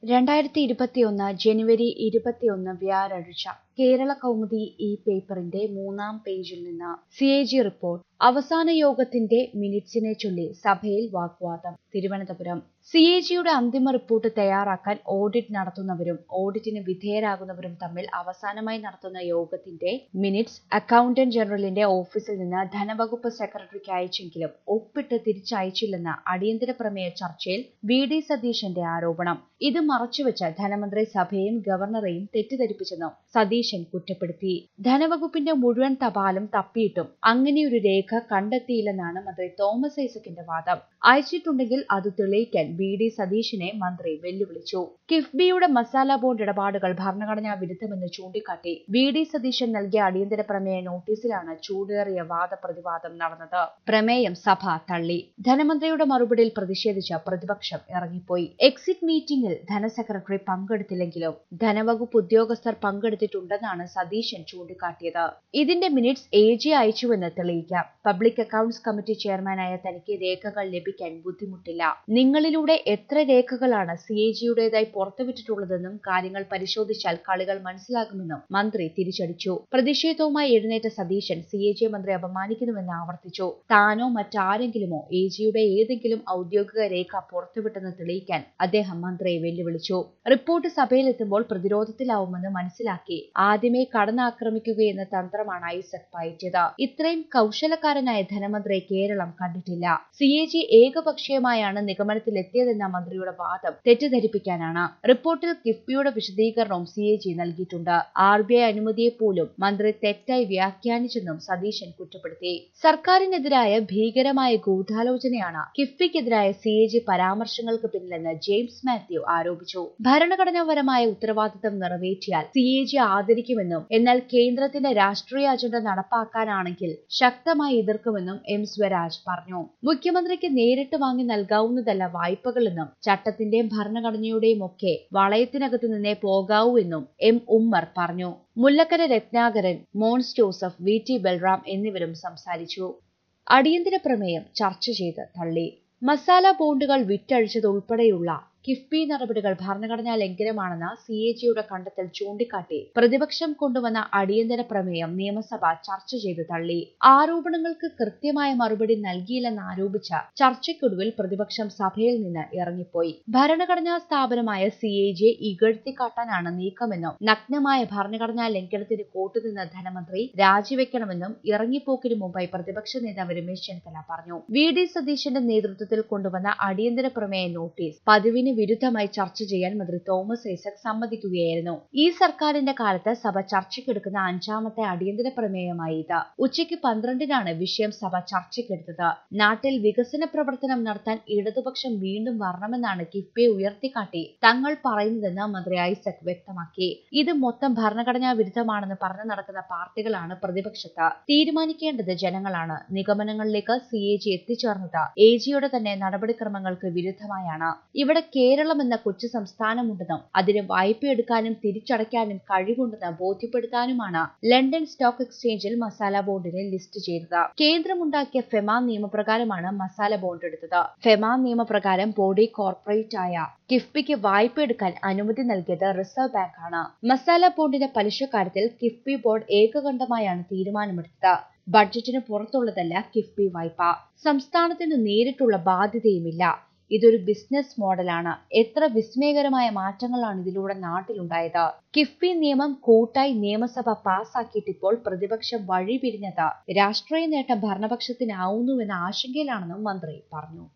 രണ്ടായിരത്തി ഇരുപത്തിയൊന്ന് ജനുവരി ഇരുപത്തിയൊന്ന് വ്യാഴാഴ്ച കേരള കൗമുദി ഈ പേപ്പറിന്റെ മൂന്നാം പേജിൽ നിന്ന് സി എ ജി റിപ്പോർട്ട് അവസാന യോഗത്തിന്റെ മിനിറ്റ്സിനെ ചൊല്ലി സഭയിൽ വാഗ്വാദം തിരുവനന്തപുരം സി എ ജിയുടെ അന്തിമ റിപ്പോർട്ട് തയ്യാറാക്കാൻ ഓഡിറ്റ് നടത്തുന്നവരും ഓഡിറ്റിന് വിധേയരാകുന്നവരും തമ്മിൽ അവസാനമായി നടത്തുന്ന യോഗത്തിന്റെ മിനിറ്റ്സ് അക്കൌണ്ടന്റ് ജനറലിന്റെ ഓഫീസിൽ നിന്ന് ധനവകുപ്പ് സെക്രട്ടറിക്ക് അയച്ചെങ്കിലും ഒപ്പിട്ട് തിരിച്ചയച്ചില്ലെന്ന അടിയന്തര പ്രമേയ ചർച്ചയിൽ വി ഡി സതീശന്റെ ആരോപണം ഇത് മറച്ചുവെച്ച് ധനമന്ത്രി സഭയെയും ഗവർണറെയും തെറ്റിദ്ധരിപ്പിച്ചെന്നും സതീശൻ കുറ്റപ്പെടുത്തി ധനവകുപ്പിന്റെ മുഴുവൻ തപാലും തപ്പിയിട്ടും അങ്ങനെയൊരു രേഖ കണ്ടെത്തിയില്ലെന്നാണ് മന്ത്രി തോമസ് ഐസക്കിന്റെ വാദം അയച്ചിട്ടുണ്ടെങ്കിൽ അത് തെളിയിക്കാൻ വി ഡി സതീശനെ മന്ത്രി വെല്ലുവിളിച്ചു കിഫ്ബിയുടെ മസാല ബോണ്ട് ഇടപാടുകൾ ഭരണഘടനാ വിരുദ്ധമെന്ന് ചൂണ്ടിക്കാട്ടി വി ഡി സതീശൻ നൽകിയ അടിയന്തര പ്രമേയ നോട്ടീസിലാണ് ചൂടേറിയ വാദപ്രതിവാദം നടന്നത് പ്രമേയം സഭ തള്ളി ധനമന്ത്രിയുടെ മറുപടിയിൽ പ്രതിഷേധിച്ച് പ്രതിപക്ഷം ഇറങ്ങിപ്പോയി എക്സിറ്റ് മീറ്റിംഗിൽ ധനസെക്രട്ടറി പങ്കെടുത്തില്ലെങ്കിലും ധനവകുപ്പ് ഉദ്യോഗസ്ഥർ പങ്കെടുത്തിട്ടുണ്ടെന്നാണ് സതീശൻ ചൂണ്ടിക്കാട്ടിയത് ഇതിന്റെ മിനിറ്റ്സ് എ ജി അയച്ചുവെന്ന് തെളിയിക്കാം പബ്ലിക് അക്കൌണ്ട്സ് കമ്മിറ്റി ചെയർമാനായ തനിക്ക് രേഖകൾ ലഭിക്കാൻ ബുദ്ധിമുട്ടില്ല നിങ്ങളിലൂടെ എത്ര രേഖകളാണ് സി എ ജിയുടേതായി പുറത്തുവിട്ടിട്ടുള്ളതെന്നും കാര്യങ്ങൾ പരിശോധിച്ചാൽ കളികൾ മനസ്സിലാകുമെന്നും മന്ത്രി തിരിച്ചടിച്ചു പ്രതിഷേധവുമായി എഴുന്നേറ്റ സതീശൻ സി എ ജി മന്ത്രി അപമാനിക്കുന്നുവെന്ന് ആവർത്തിച്ചു താനോ മറ്റാരെങ്കിലുമോ എ ജിയുടെ ഏതെങ്കിലും ഔദ്യോഗിക രേഖ പുറത്തുവിട്ടെന്ന് തെളിയിക്കാൻ അദ്ദേഹം മന്ത്രിയെ വെല്ലുവിളിച്ചു റിപ്പോർട്ട് സഭയിലെത്തുമ്പോൾ പ്രതിരോധത്തിലാവുമെന്ന് മനസ്സിലാക്കി ആദ്യമേ കടന്നാക്രമിക്കുകയെന്ന തന്ത്രമാണ് ഐസക് പയറ്റിയത് ഇത്രയും കൗശലക്കാരനായ ധനമന്ത്രിയെ കേരളം കണ്ടിട്ടില്ല സി എ ജി ഏകപക്ഷീയമായാണ് നിഗമനത്തിലെത്തിയതെന്ന മന്ത്രിയുടെ വാദം തെറ്റിദ്ധരിപ്പിക്കാനാണ് റിപ്പോർട്ടിൽ കിഫ്ബിയുടെ വിശദീകരണവും സി എ ജി നൽകിയിട്ടുണ്ട് ആർ ബി ഐ അനുമതിയെ പോലും മന്ത്രി തെറ്റായി വ്യാഖ്യാനിച്ചെന്നും സതീശൻ കുറ്റപ്പെടുത്തി സർക്കാരിനെതിരായ ഭീകരമായ ഗൂഢാലോചനയാണ് കിഫ്ബിക്കെതിരായ സി എ ജി പരാമർശങ്ങൾക്ക് പിന്നിലെന്ന് ജെയിംസ് മാത്യു ആരോപിച്ചു ഭരണഘടനാപരമായ ഉത്തരവാദിത്തം നിറവേറ്റിയാൽ സി എ ജി ആദരിക്കുമെന്നും എന്നാൽ കേന്ദ്രത്തിന്റെ രാഷ്ട്രീയ അജണ്ട നടപ്പാക്കാനാണെങ്കിൽ ശക്തമായി എതിർക്കുമെന്നും എം സ്വരാജ് പറഞ്ഞു മുഖ്യമന്ത്രിക്ക് നേരിട്ട് വാങ്ങി നൽകാവുന്നതല്ല വായ്പകളെന്നും ചട്ടത്തിന്റെയും ഭരണഘടനയുടെയും ഒക്കെ വളയത്തിനകത്ത് നിന്നേ പോകാവൂ എന്നും എം ഉമ്മർ പറഞ്ഞു മുല്ലക്കര രത്നാകരൻ മോൺസ് ജോസഫ് വി ടി ബൽറാം എന്നിവരും സംസാരിച്ചു അടിയന്തര പ്രമേയം ചർച്ച ചെയ്ത് തള്ളി മസാല ബോണ്ടുകൾ വിറ്റഴിച്ചതുൾപ്പെടെയുള്ള കിഫ്ബി നടപടികൾ ഭരണഘടനാ ലംഘനമാണെന്ന സി എ ജിയുടെ കണ്ടെത്തൽ ചൂണ്ടിക്കാട്ടി പ്രതിപക്ഷം കൊണ്ടുവന്ന അടിയന്തര പ്രമേയം നിയമസഭ ചർച്ച ചെയ്ത് തള്ളി ആരോപണങ്ങൾക്ക് കൃത്യമായ മറുപടി നൽകിയില്ലെന്ന് ആരോപിച്ച ചർച്ചയ്ക്കൊടുവിൽ പ്രതിപക്ഷം സഭയിൽ നിന്ന് ഇറങ്ങിപ്പോയി ഭരണഘടനാ സ്ഥാപനമായ സി എ ജിയെ ഇകഴ്ത്തിക്കാട്ടാനാണ് നീക്കമെന്നും നഗ്നമായ ഭരണഘടനാ ലംഘനത്തിന് കൂട്ടുനിന്ന ധനമന്ത്രി രാജിവെക്കണമെന്നും ഇറങ്ങിപ്പോക്കിന് മുമ്പായി പ്രതിപക്ഷ നേതാവ് രമേശ് ചെന്നിത്തല പറഞ്ഞു വി ഡി സതീശന്റെ നേതൃത്വത്തിൽ കൊണ്ടുവന്ന അടിയന്തര പ്രമേയ നോട്ടീസ് പതിവിന് വിരുദ്ധമായി ചർച്ച ചെയ്യാൻ മന്ത്രി തോമസ് ഐസക് സമ്മതിക്കുകയായിരുന്നു ഈ സർക്കാരിന്റെ കാലത്ത് സഭ ചർച്ചയ്ക്കെടുക്കുന്ന അഞ്ചാമത്തെ അടിയന്തര പ്രമേയമായി ഇത് ഉച്ചയ്ക്ക് പന്ത്രണ്ടിനാണ് വിഷയം സഭ ചർച്ചയ്ക്കെടുത്തത് നാട്ടിൽ വികസന പ്രവർത്തനം നടത്താൻ ഇടതുപക്ഷം വീണ്ടും വരണമെന്നാണ് കിഫ്ബിയെ ഉയർത്തിക്കാട്ടി തങ്ങൾ പറയുന്നതെന്ന് മന്ത്രി ഐസക് വ്യക്തമാക്കി ഇത് മൊത്തം ഭരണഘടനാ വിരുദ്ധമാണെന്ന് പറഞ്ഞു നടക്കുന്ന പാർട്ടികളാണ് പ്രതിപക്ഷത്ത് തീരുമാനിക്കേണ്ടത് ജനങ്ങളാണ് നിഗമനങ്ങളിലേക്ക് സി എ ജി എത്തിച്ചേർന്നത് എ ജിയുടെ തന്നെ നടപടിക്രമങ്ങൾക്ക് വിരുദ്ധമായാണ് ഇവിടെ കേരളം എന്ന കൊച്ചു സംസ്ഥാനമുണ്ടെന്നും അതിന് വായ്പയെടുക്കാനും തിരിച്ചടയ്ക്കാനും കഴിവുണ്ടെന്ന് ബോധ്യപ്പെടുത്താനുമാണ് ലണ്ടൻ സ്റ്റോക്ക് എക്സ്ചേഞ്ചിൽ മസാല ബോണ്ടിനെ ലിസ്റ്റ് ചെയ്തത് കേന്ദ്രമുണ്ടാക്കിയ ഫെമ നിയമപ്രകാരമാണ് മസാല ബോണ്ട് എടുത്തത് ഫെമ നിയമപ്രകാരം ബോഡി കോർപ്പറേറ്റ് ആയ കിഫ്ബിക്ക് വായ്പ എടുക്കാൻ അനുമതി നൽകിയത് റിസർവ് ബാങ്ക് ആണ് മസാല ബോണ്ടിന്റെ പലിശ കാര്യത്തിൽ കിഫ്ബി ബോർഡ് ഏകകണ്ഠമായാണ് തീരുമാനമെടുത്തത് ബഡ്ജറ്റിന് പുറത്തുള്ളതല്ല കിഫ്ബി വായ്പ സംസ്ഥാനത്തിന് നേരിട്ടുള്ള ബാധ്യതയുമില്ല ഇതൊരു ബിസിനസ് മോഡലാണ് എത്ര വിസ്മയകരമായ മാറ്റങ്ങളാണ് ഇതിലൂടെ നാട്ടിലുണ്ടായത് കിഫ്ബി നിയമം കൂട്ടായി നിയമസഭ പാസാക്കിയിട്ടിപ്പോൾ പ്രതിപക്ഷം വഴി പിരിഞ്ഞത് രാഷ്ട്രീയ നേട്ടം ഭരണപക്ഷത്തിനാവുന്നുവെന്ന ആശങ്കയിലാണെന്നും മന്ത്രി പറഞ്ഞു